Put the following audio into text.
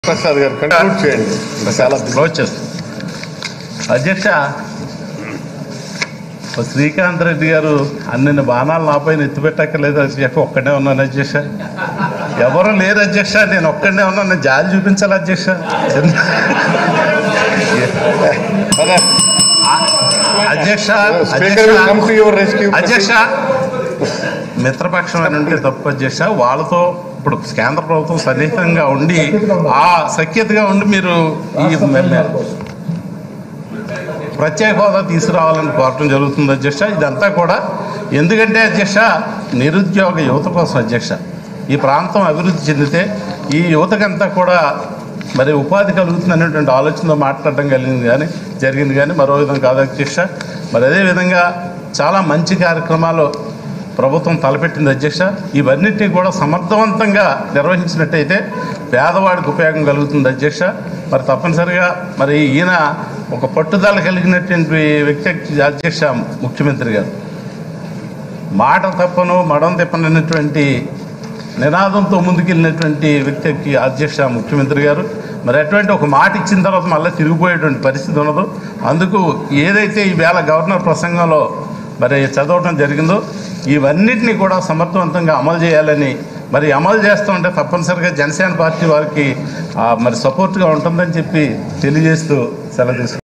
ప్రసాద్ గారు కంక్లూడ్ చేయండి చాలా క్లోజ్ చేస్తాం అధ్యక్ష ఓ శ్రీకాంత్ రెడ్డి గారు అన్ని బాణాలు నా పైన ఎత్తిపెట్టక్కర్లేదు అధ్యక్ష ఒక్కడే ఉన్నాను అధ్యక్ష ఎవరు లేరు అధ్యక్ష నేను ఒక్కడే ఉన్నాను నేను జాలి చూపించాలి అధ్యక్ష అదే అధ్యక్ష speaker will come to your rescue అధ్యక్ష మిత్రపక్షం అని ఉంటే తప్పు అధ్యక్ష వాళ్ళతో ఇప్పుడు కేంద్ర ప్రభుత్వం సన్నిహితంగా ఉండి ఆ సఖ్యతగా ఉండి మీరు ఈ మె- మె- ప్రత్యేక హోదా తీసుకురావాలని కోరటం జరుగుతుంది అధ్యక్ష ఇదంతా కూడా ఎందుకంటే అధ్యక్ష నిరుద్యోగ యువత కోసం అధ్యక్ష ఈ ప్రాంతం అభివృద్ధి చెందితే ఈ యువతకంతా కూడా మరి ఉపాధి కలుగుతుంది అనేటువంటి ఆలోచనతో మాట్లాడటం కలిగింది కానీ జరిగింది కానీ మరో విధంగా కాదు అధ్యక్ష మరి అదేవిధంగా చాలా మంచి కార్యక్రమాలు ప్రభుత్వం తలపెట్టింది అధ్యక్ష ఇవన్నిటినీ కూడా సమర్థవంతంగా నిర్వహించినట్టయితే పేదవాడికి ఉపయోగం కలుగుతుంది అధ్యక్ష మరి తప్పనిసరిగా మరి ఈయన ఒక పట్టుదల కలిగినటువంటి వ్యక్తి అధ్యక్ష ముఖ్యమంత్రి గారు మాట తప్పను మడం తిప్పనటువంటి నినాదంతో ముందుకెళ్ళినటువంటి వ్యక్తికి అధ్యక్ష ముఖ్యమంత్రి గారు మరి అటువంటి ఒక మాట ఇచ్చిన తర్వాత మళ్ళీ తిరిగిపోయేటువంటి పరిస్థితి ఉండదు అందుకు ఏదైతే ఈ వేళ గవర్నర్ ప్రసంగంలో మరి చదవటం జరిగిందో ఇవన్నిటిని కూడా సమర్థవంతంగా అమలు చేయాలని మరి అమలు చేస్తూ ఉంటే తప్పనిసరిగా జనసేన పార్టీ వారికి ఆ, మరి సపోర్ట్గా ఉంటుందని చెప్పి తెలియజేస్తూ సెలవు తీసుకుంటాను